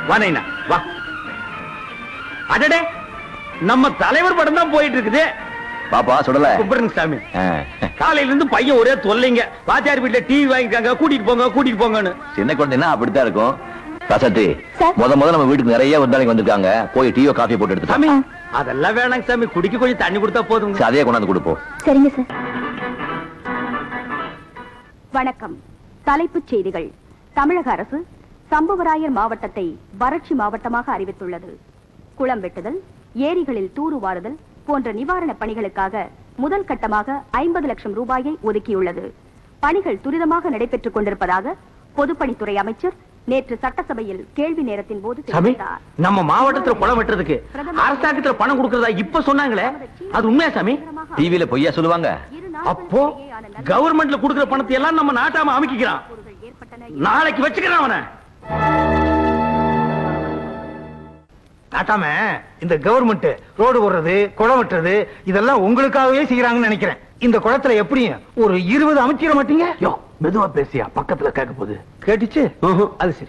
வா நைனா வா அடடே நம்ம தலைவர் படம் தான் போயிட்டு இருக்குது பாப்பா சுடல கும்பிடுங்க சாமி ஆ. காலையில இருந்து பையன் ஒரே தொல்லைங்க வாத்தியார் வீட்டுல டிவி வாங்கிருக்காங்க கூட்டிட்டு போங்க கூட்டிட்டு போங்கன்னு சின்ன குழந்தைன்னா அப்படித்தான் இருக்கும் ரசத்தி சார். முத முத நம்ம வீட்டுக்கு நிறைய விருந்தாளிங்க வந்திருக்காங்க போய் டீயோ காஃபி போட்டு எடுத்து சாமி அதெல்லாம் வேணாங்க சாமி குடிக்க கொஞ்சம் தண்ணி கொடுத்தா போதுங்க சரி, அதையே கொண்டாந்து கொடுப்போம் சரிங்க சார் வணக்கம் தலைப்புச் செய்திகள் தமிழக அரசு சம்புவராயர் மாவட்டத்தை வறட்சி மாவட்டமாக அறிவித்துள்ளது குளம் வெட்டுதல் ஏரிகளில் தூர்வாருதல் போன்ற நிவாரணப் பணிகளுக்காக முதல் கட்டமாக ஐம்பது லட்சம் ரூபாயை ஒதுக்கியுள்ளது பணிகள் துரிதமாக நடைபெற்றுக் கொண்டிருப்பதாக பொதுப்பணித்துறை அமைச்சர் நேற்று சட்டசபையில் கேள்வி நேரத்தின் போது சாமி தெரிவித்தார் நம்ம மாவட்டத்துல குளம் வெட்டுறதுக்கு அரசாங்கத்துல பணம் கொடுக்கறதா இப்ப சொன்னாங்களே அது உண்மையா சாமி டிவில பொய்யா சொல்லுவாங்க இரு நாடுகளுக்கு அப்போ இடையேயான நல்ல கவர்மெண்ட்ல கொடுக்கிற பணத்தை எல்லாம் நம்ம நாட்டாம அமைக்கிறான் பொருள்கள் ஏற்பட்டன நாளைக்கு வச்சுக்கிறான் அவனை நாட்டாம இந்த கவர்மெண்ட் ரோடு போடுறது குளம் வெட்டுறது இதெல்லாம் உங்களுக்காகவே செய்யறாங்கன்னு நினைக்கிறேன் இந்த குளத்துல எப்படியும் ஒரு இருபது அமைச்சிட மாட்டீங்க யோ மெதுவா பேசியா பக்கத்துல கேட்க போகுது கேட்டுச்சு அது சரி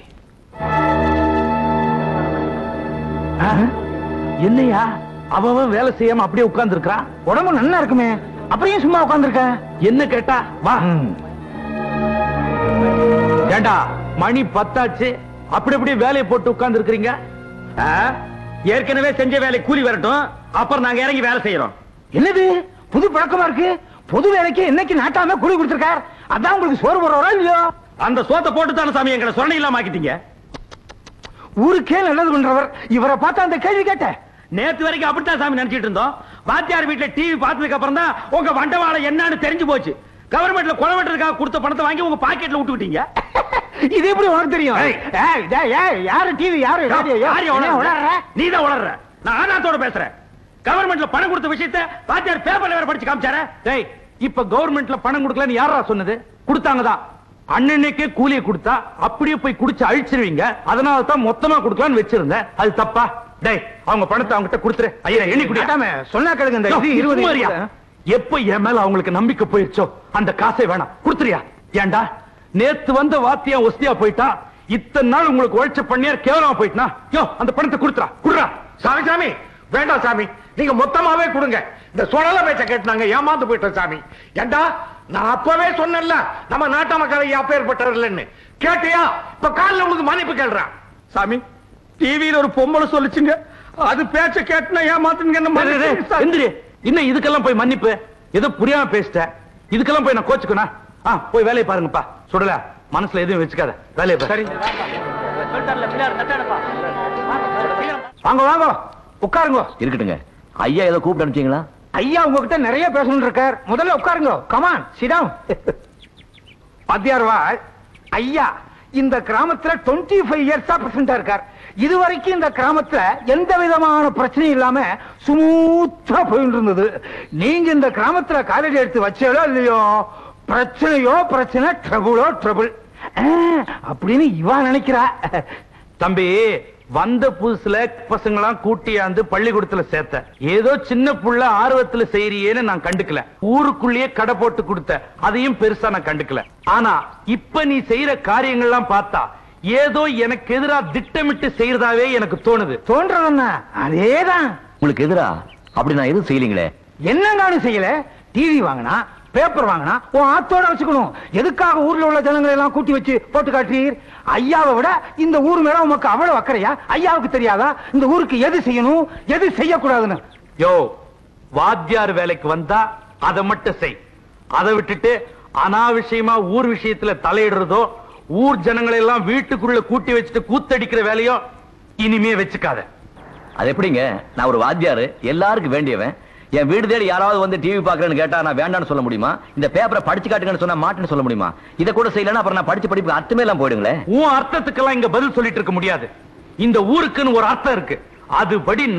ஆ? என்னையா அவன் அவன் வேலை செய்யாம அப்படியே உட்கார்ந்து இருக்கிறான் உடம்பு நல்லா இருக்குமே அப்படியே சும்மா உட்கார்ந்துருக்க என்ன கேட்டா வா ஏண்டா மணி பத்தாச்சு அப்படி அப்படியே வேலையை போட்டு உட்கார்ந்து இருக்கிறீங்க ஏற்கனவே செஞ்ச வேலை கூலி வரட்டும் அப்புறம் நாங்க இறங்கி வேலை செய்யறோம் என்னது புது பழக்கமா இருக்கு பொது வேலைக்கு என்னைக்கு நாட்டாம கூலி கொடுத்திருக்கார் அதான் உங்களுக்கு சோறு போடுறோம் இல்லையோ அந்த சோத்தை போட்டு தானே சாமி எங்களை சொரணை இல்லாம ஆக்கிட்டீங்க ஊருக்கே நல்லது பண்றவர் இவரை பார்த்தா அந்த கேள்வி கேட்டேன் நேத்து வரைக்கும் அப்படித்தான் சாமி நினைச்சிட்டு இருந்தோம் வாத்தியார் வீட்டுல டிவி பார்த்ததுக்கு அப்புறம் தான் உங்க வண்டவாளம் என்னன்னு தெரிஞ்சு போச்சு கவர்மெண்ட்ல கொலை வெட்டுறதுக்காக கொடுத்த பணத்தை வாங்கி உங்க பாக்கெட்ல விட்டுக்கிட்டீங்க இது எப்படி உனக்கு தெரியும் ஏய். ஏய், டேய், ஏய், யாரு டிவி யாரு radio? யாரையும் என்ன உளறுற? உளறுற? நீதான் உளறுற நான் ஆதாரத்தோட பேசுறேன் கவர்மெண்ட்ல பணம் கொடுத்த விஷயத்தை வாத்தியார் பேப்பர்ல வேற படிச்சு காமிச்சாரே டேய் இப்ப கவர்மெண்ட்ல பணம் கொடுக்கலன்னு யாரா சொன்னது கொடுத்தாங்கதான் அண்ணனுக்கே கூலியை கொடுத்தா அப்படியே போய் குடிச்சு அழிச்சிருவீங்க அதனால தான் மொத்தமா கொடுக்கலாம்னு வச்சிருந்தேன் அது தப்பா டேய் அவங்க பணத்தை அவங்ககிட்ட கொடுத்துரு ஐயா எண்ணி குடி நாட்டாம, சொன்னா கேளுங்க இந்த இது இருபது சும்மாரியா? எப்ப என் மேல அவங்களுக்கு நம்பிக்கை போயிருச்சோ அந்த காசை வேணாம் கொடுத்துறியா ஏன்டா நேத்து வந்த வாத்தியா ஒஸ்தியா போயிட்டா இத்தனை நாள் உங்களுக்கு உழைச்ச பண்ணியார் கேவலமா போயிட்டா யோ அந்த பணத்தை கொடுத்துறா குடுறா சாமி சாமி வேண்டாம் சாமி நீங்க மொத்தமாவே கொடுங்க இந்த சுழல பேச்ச கேட்டு நாங்க ஏமாந்து போயிட்டோம் சாமி ஏண்டா நான் அப்பவே சொன்னேன்ல நம்ம நாட்டு மக்களை அப்பேற்பட்டவர் இல்லைன்னு கேட்டியா இப்ப காலில் உங்களுக்கு மன்னிப்பு கேள்றான் சாமி டிவியில ஒரு பொம்பளை சொல்லுச்சுங்க அது பேச்ச கேட்டுனா ஏமாத்துங்க என்ன மன்னிச்சிடுங்க சாமி. எந்திரி இன்னும் இதுக்கெல்லாம் போய் மன்னிப்பு ஏதோ புரியாம பேசிட்டேன் இதுக்கெல்லாம் போய் நான் கோச்சுக்கணும் ஆ போய் வேலையை பாருங்கப்பா சுடல மனசுல எதுவும் வச்சுக்காத வேலையை பாரு. சரி வாங்க வாங்க உட்காருங்க இருக்கட்டுங்க ஐயா ஏதோ கூப்பிட்டு அனுப்பிச்சீங்களா ஐயா உங்ககிட்ட நிறைய பேசணும் இருக்கார் முதல்ல உட்காருங்க கமான் சிடம் பாத்தியார்வா ஐயா இந்த கிராமத்துல 25 ஃபைவ் இயர்ஸா பிரசிடண்டா இருக்கார் இதுவரைக்கும் இந்த கிராமத்துல எந்த விதமான பிரச்சனையும் இல்லாம ஸ்மூத்தா போயிட்டு இருந்தது நீங்க இந்த கிராமத்துல காலேஜ் எடுத்து வச்சாலோ இல்லையோ பிரச்சனையோ பிரச்சனை ட்ரபுளோ ட்ரபுள் அப்படின்னு இவா நினைக்கிறா தம்பி வந்த புதுசுல பசங்களாம் கூட்டியாந்து பள்ளிக்கூடத்துல சேர்த்த ஏதோ சின்ன புள்ள ஆர்வத்துல செய்யறியேன்னு நான் கண்டுக்கல ஊருக்குள்ளேயே கடை போட்டு கொடுத்த அதையும் பெருசா நான் கண்டுக்கல ஆனா இப்ப நீ செய்யற காரியங்கள்லாம் பார்த்தா ஏதோ எனக்கு எதிரா திட்டமிட்டு செய்யறதாவே எனக்கு தோணுது தோன்றதுன்னா அதேதான் உங்களுக்கு எதிரா அப்படி நான் எதுவும் செய்யலீங்களே என்ன நானும் செய்யல டிவி வாங்கினா பேப்பர் வாங்கினா உன் ஆத்தோட வச்சுக்கணும் எதுக்காக ஊர்ல உள்ள ஜனங்களை எல்லாம் கூட்டி வச்சு போட்டு காட்டுறீர் ஐயாவை விட இந்த ஊர் மேல உமக்கு அவ்வளவு அக்கறையா ஐயாவுக்கு தெரியாதா இந்த ஊருக்கு எது செய்யணும் எது செய்யக்கூடாதுன்னு யோ வாத்தியார் வேலைக்கு வந்தா அதை மட்டும் செய் அதை விட்டுட்டு அனாவசியமா ஊர் விஷயத்துல தலையிடுறதோ ஊர் ஜனங்களை எல்லாம் வீட்டுக்குள்ள கூட்டி வச்சுட்டு கூத்தடிக்கிற வேலையோ இனிமே வச்சுக்காத அது எப்படிங்க நான் ஒரு வாத்தியாரு எல்லாருக்கும் வேண்டியவன் என் வீடு தேடி யாராவது வந்து டிவி பாக்குறேன்னு கேட்டா நான் வேண்டாம்னு சொல்ல முடியுமா இந்த பேப்பரை படிச்சு காட்டுங்கன்னு சொன்னா மாட்டேன்னு சொல்ல முடியுமா இதை கூட செய்யலன்னா அப்புறம் நான் படிச்ச படிப்பு அர்த்தமே எல்லாம் போயிடுங்களே உன் அர்த்தத்துக்கெல்லாம் இங்க பதில் சொல்லிட்டு இருக்க முடியாது இந்த ஊருக்குன்னு ஒரு அர்த்தம் இருக்கு அதுபடி